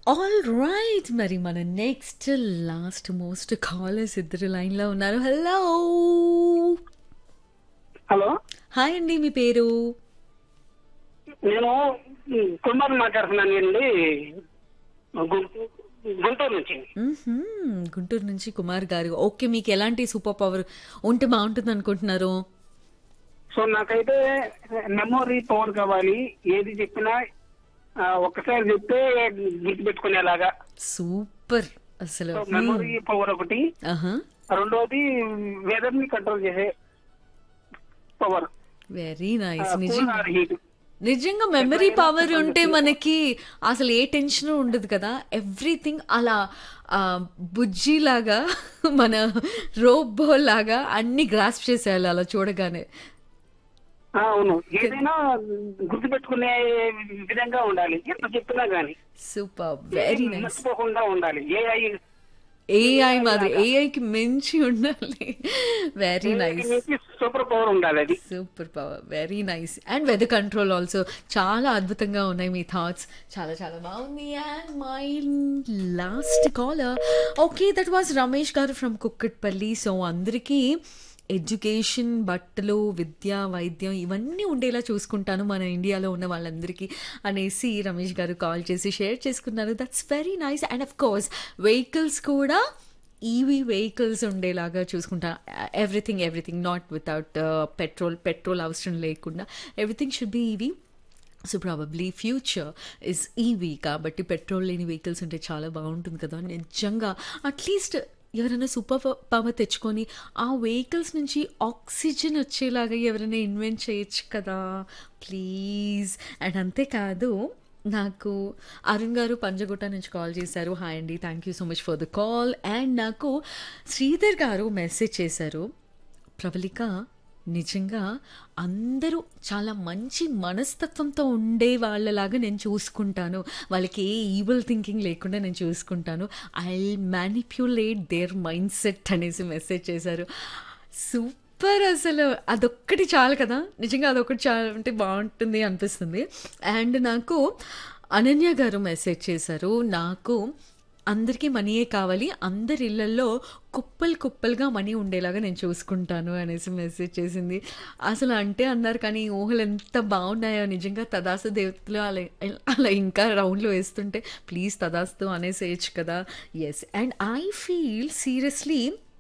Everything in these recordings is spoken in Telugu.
ఆల్ రైట్ మరి మన నెక్స్ట్ లాస్ట్ మోస్ట్ కాలర్స్ ఇద్దరు లైన్లో ఉన్నారు హలో హలో హాయ్ అండి మీ పేరు నేను కుమార్ మాట్లాడుతున్నాను అండి గు- గుంటూరు నుంచి మ్మ్హ్మ్. గుంటూరు నుంచి కుమార్ గారు ఓకే మీకు ఎలాంటి సూపర్ పవర్ ఉంటే బాగుంటుంది అనుకుంటున్నారు సో నాకైతే మెమొరీ పవర్ కావాలి ఏది చెప్పినా ఆ, ఒక్కసారి చెప్తే గుర్తుపెట్టుకునేలాగా సూపర్ అసలు సో మెమొరీ పవర్ ఒకటి ఆహా రెండోది వెదర్ ని కంట్రోల్ చేసే పవర్ వెరీ నైస్ నిజంగా హీట్ నిజంగా మెమరీ పవర్ ఉంటే మనకి అసలు ఏ టెన్షన్ ఉండదు కదా ఎవ్రీథింగ్ అలా ఆ, బుజ్జిలాగా మన రోబో లాగా అన్ని గ్రాస్ప్ చేసేయాలి అలా చూడగానే అవును ఏదైనా గుర్తుపెట్టుకునే విధంగా ఉండాలి ఎంత చెప్పినా గానీ సూపర్ వెరీ నైస్ మర్చిపోకుండా ఉండాలి ఏఐ ఏఐ మాదిరి ఏఐకి మించి ఉండాలి వెరీ నైస్ సూపర్ పవర్ ఉండాలి అది super power very nice and weather control also చాలా అద్భుతంగా ఉన్నాయి మీ థాట్స్ చాలా చాలా బాగుంది and my last caller okay that was Ramesh garu from Kukatpally so అందరికీ ఎడ్యుకేషన్ బట్టలు విద్య వైద్యం ఇవన్నీ ఉండేలా చూసుకుంటాను మన ఇండియాలో ఉన్న వాళ్ళందరికీ అనేసి రమేష్ గారు కాల్ చేసి షేర్ చేసుకున్నారు that's very nice and of course vehicles కూడా ఈవీ వెహికల్స్ ఉండేలాగా చూసుకుంటా everything everything not without petrol petrol అవసరం లేకుండా everything should be EV so probably future is EV కాబట్టి పెట్రోల్ లేని వెహికల్స్ ఉంటే చాలా బాగుంటుంది కదా నిజంగా అట్లీస్ట్ ఎవరైనా సూపర్ పవర్ తెచ్చుకొని ఆ వెహికల్స్ నుంచి ఆక్సిజన్ వచ్చేలాగా ఎవరైనా ఇన్వెంట్ చేయొచ్చు కదా ప్లీజ్ అండ్ అంతేకాదు నాకు అరుణ్ గారు పంజగుట్ట నుంచి కాల్ చేశారు హాయ్ అండి thank you so much for the call and నాకు శ్రీధర్ గారు మెసేజ్ చేశారు ప్రబలిక నిజంగా అందరూ చాలా మంచి మనస్తత్వంతో ఉండే వాళ్ళలాగా నేను చూసుకుంటాను వాళ్ళకి ఏ ఈవిల్ థింకింగ్ లేకుండా నేను చూసుకుంటాను I manipulate their mind set అనేసి మెసేజ్ చేశారు సూపర్ అసలు అదొక్కటి చాలు కదా నిజంగా అదొకటి చాలా అంటే బాగుంటుంది అనిపిస్తుంది అండ్ నాకు అనన్య గారు మెసేజ్ చేశారు నాకు అందరికీ మనీయే కావాలి అందరి ఇళ్లలో కుప్పలు కుప్పలుగా మనీ ఉండేలాగా నేను చూసుకుంటాను అనేసి మెసేజ్ చేసింది అసలు అంటే అన్నారు కానీ ఈ ఊహలు ఎంత బాగున్నాయో నిజంగా తదాస్తు దేవతలు అలా అలా ఇంకా రౌండ్లో వేస్తుంటే ప్లీజ్ తదాస్తు అనేసేయచ్చు కదా yes and I feel seriously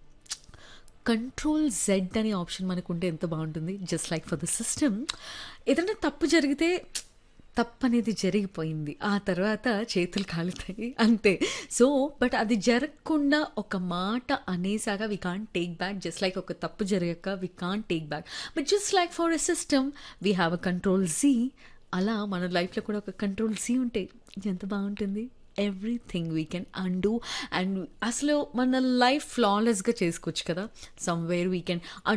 control Z అనే ఆప్షన్ మనకు ఉంటే ఎంత బాగుంటుంది just like for the system ఏదైనా తప్పు జరిగితే తప్పు అనేది జరిగిపోయింది ఆ తర్వాత చేతులు కాలుతాయి అంతే సో బట్ అది జరగకుండా ఒక మాట అనేసాగా we can't take back just like ఒక తప్పు జరగక we can't take back but just like for a system we have a control Z అలా మన లైఫ్లో కూడా ఒక కంట్రోల్ జీ ఉంటే ఎంత బాగుంటుంది everything we can undo and అసలు మన లైఫ్ ఫ్లాలెస్గా చేసుకోవచ్చు కదా సమ్వేర్ వీ కెన్